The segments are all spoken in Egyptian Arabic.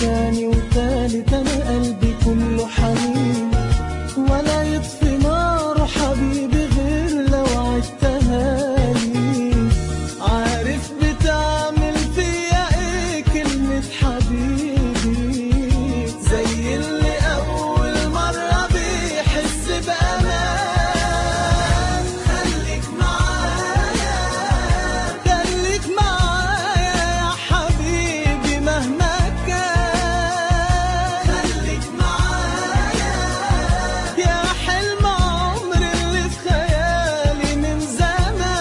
تاني وتالت انا قلبي كله حنين ولا يطفي ناره حبيبي غير لو عدتها لي عارف بتعمل فيا ايه كلمة حبيبي زي اللي اول مرة بيحس بامان خليك معايا خليك معايا يا حبيبي مهما كان خليك معايا يا حلم عمري اللي في خيالي من زمان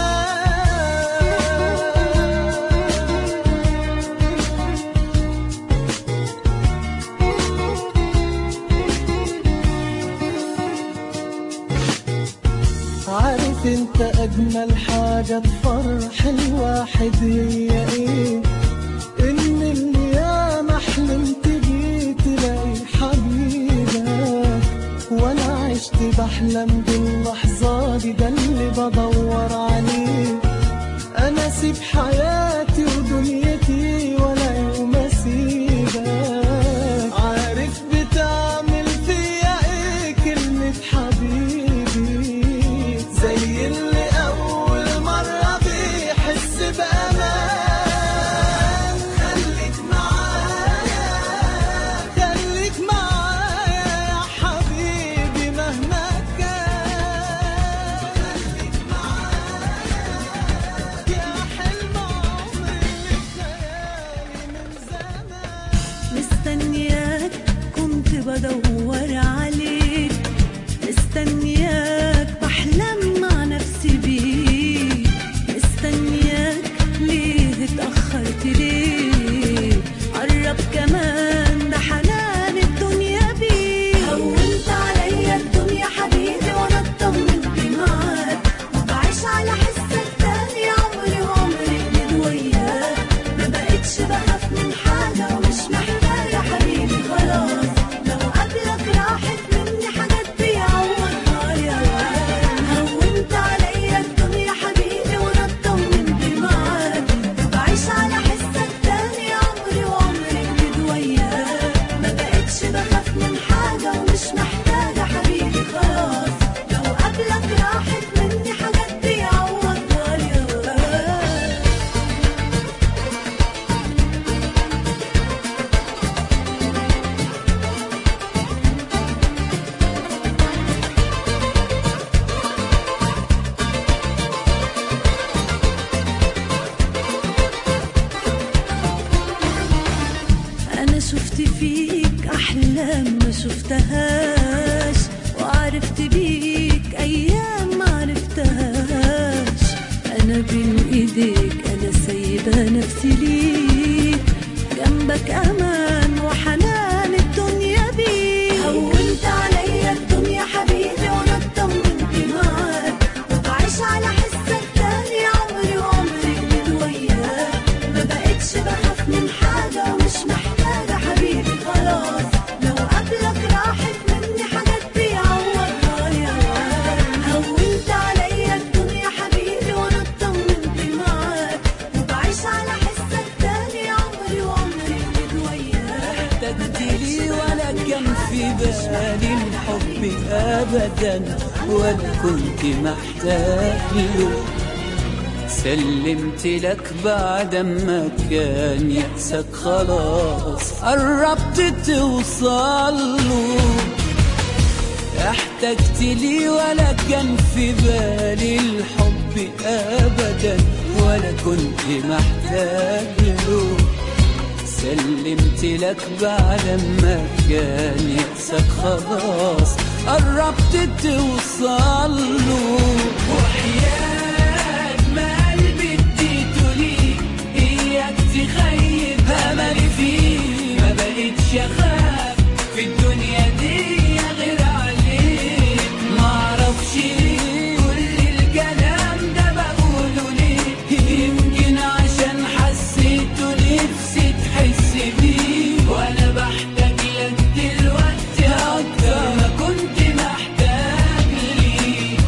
عارف انت اجمل حاجة تفرح الواحد هي ايه ان اللي ياما حلمت بيه تلاقي حبيبك وانا عشت بحلم باللحظة دي ده اللي بدور عليه انا اسيب حياتي ودنيتي ولا يوم اسيبك عارف بتعمل فيا ايه كلمة حبيبي زي اللي اول مرة بيحس بامان خليك معايا خليك معايا يا حبيبي مهما كان خليك معايا يا حلم عمري اللي في خيالي من زمان مستنياك كنت بدور عليك مستنياك بحلم مع نفسي بيك مستنياك ليه اتأخرت ليه قرب كمان ده حنان الدنيا بيك هونت عليا الدنيا حبيبي وانا اطمنت معاك وبعيش على حسك تاني عمري وعمري جديد وياك ما بقتش بخاف من حاجة ومش محتاجة حبيبي خلاص لو قبلك راحت مني حاجات بيعوضها يا هونت عليا الدنيا حبيبي وانا اطمنت معاك بعيش على حسك تاني عمري وعمري جديد وياك ما بقتش بخاف من حاجة ومش محتاجة حبيبي خلاص لو قبلك راحت مني حاجات بيعوضها يا أنا شفت فيك أحلام ما شفتهاش وعرفت بيك أيام ما عرفتهاش أنا بين إيديك أنا سايبة نفسي ليك جنبك أمان وحنان الدنيا بيك هونت عليا الدنيا حبيبي وأنا اطمنت معاك وبعيش على حسك تاني عمري وعمري جديد وياك ما بقتش بخاف من حاجة ومش محتاجة حبيبي خلاص لو قبلك راحت مني حاجات بيعوضها يا هونت عليا الدنيا حبيبي وانا اطمنت معاك وبعيش على حسك تاني عمري وعمري جديد وياك احتجت لي ولا كان في بالي الحب ابدا ولا كنت محتاج له سلمت لك بعد ما كان يأسك خلاص قربت توصل له احتجت لي ولا كان في بالي الحب ابدا ولا كنت محتاج له سلمت لك بعد ما كان يأسك خلاص قربت توصل له وحياة ما قلبي اديته ليك اياك تخيب املي فيه ما بقتش اخاف في الدنيا دي غير عليك معرفش ليه كل الكلام ده بقوله ليه يمكن عشان حسيت نفسي تحس بيه وانا بحتاج لك دلوقتي اكتر ما كنت محتاج ليه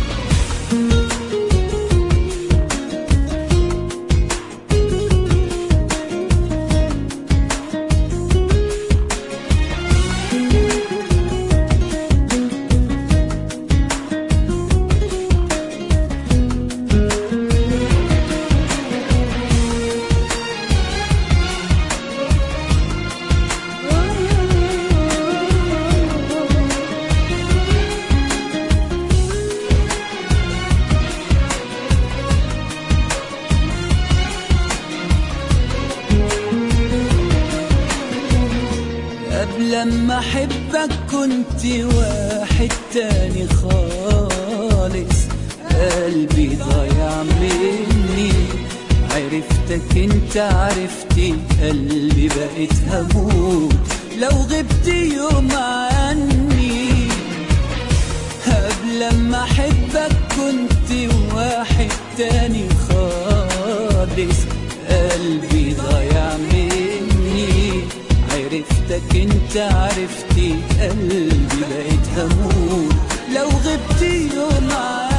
قبل ما احبك كنت واحد تاني خالص قلبي ضايع مني عرفتك انت عرفتي قلبي بقيت هموت لو غبت يوم عني قبل ما احبك كنت واحد تاني خالص قلبي ضايع مني عرفتك انت عرفتي قلبي بقيت هموت لو غبت يوم عني